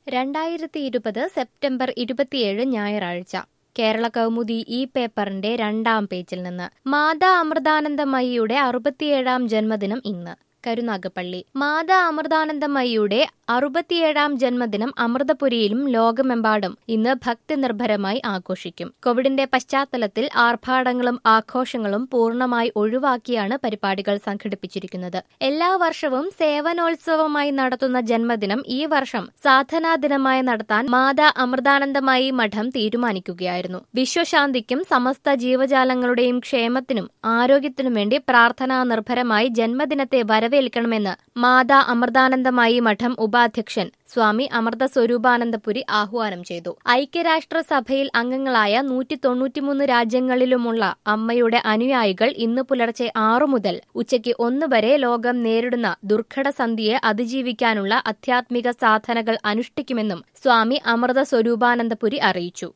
രണ്ടായിരത്തി ഇരുപത് സെപ്റ്റംബർ ഇരുപത്തിയേഴ് ഞായറാഴ്ച കേരള കൗമുദി ഈ പേപ്പറിന്റെ രണ്ടാം പേജിൽ നിന്ന് മാതാ അമൃതാനന്ദമയിയുടെ അറുപത്തിയേഴാം ജന്മദിനം ഇന്ന് കരുനാഗപ്പള്ളി മാതാ അമൃതാനന്ദമയിയുടെ അറുപത്തിയേഴാം ജന്മദിനം അമൃതപുരിയിലും ലോകമെമ്പാടും ഇന്ന് ഭക്തി നിർഭരമായി ആഘോഷിക്കും കോവിഡിന്റെ പശ്ചാത്തലത്തിൽ ആർഭാടങ്ങളും ആഘോഷങ്ങളും പൂർണ്ണമായി ഒഴിവാക്കിയാണ് പരിപാടികൾ സംഘടിപ്പിച്ചിരിക്കുന്നത് എല്ലാ വർഷവും സേവനോത്സവമായി നടത്തുന്ന ജന്മദിനം ഈ വർഷം സാധനാ ദിനമായി നടത്താൻ മാതാ അമൃതാനന്ദമയി മഠം തീരുമാനിക്കുകയായിരുന്നു വിശ്വശാന്തിക്കും സമസ്ത ജീവജാലങ്ങളുടെയും ക്ഷേമത്തിനും ആരോഗ്യത്തിനും വേണ്ടി പ്രാർത്ഥനാ നിർഭരമായി ജന്മദിനത്തെ വരവേൽക്കണമെന്ന് മാതാ അമൃതാനന്ദമയി മഠം ഉപാധ്യക്ഷൻ സ്വാമി അമൃത സ്വരൂപാനന്ദപുരി ആഹ്വാനം ചെയ്തു ഐക്യരാഷ്ട്രസഭയിൽ അംഗങ്ങളായ നൂറ്റി തൊണ്ണൂറ്റിമൂന്ന് രാജ്യങ്ങളിലുമുള്ള അമ്മയുടെ അനുയായികൾ ഇന്ന് പുലർച്ചെ ആറു മുതൽ ഉച്ചയ്ക്ക് ഒന്ന് വരെ ലോകം നേരിടുന്ന ദുർഘട സന്ധിയെ അതിജീവിക്കാനുള്ള ആധ്യാത്മിക സാധനകൾ അനുഷ്ഠിക്കുമെന്നും സ്വാമി അമൃത സ്വരൂപാനന്ദപുരി അറിയിച്ചു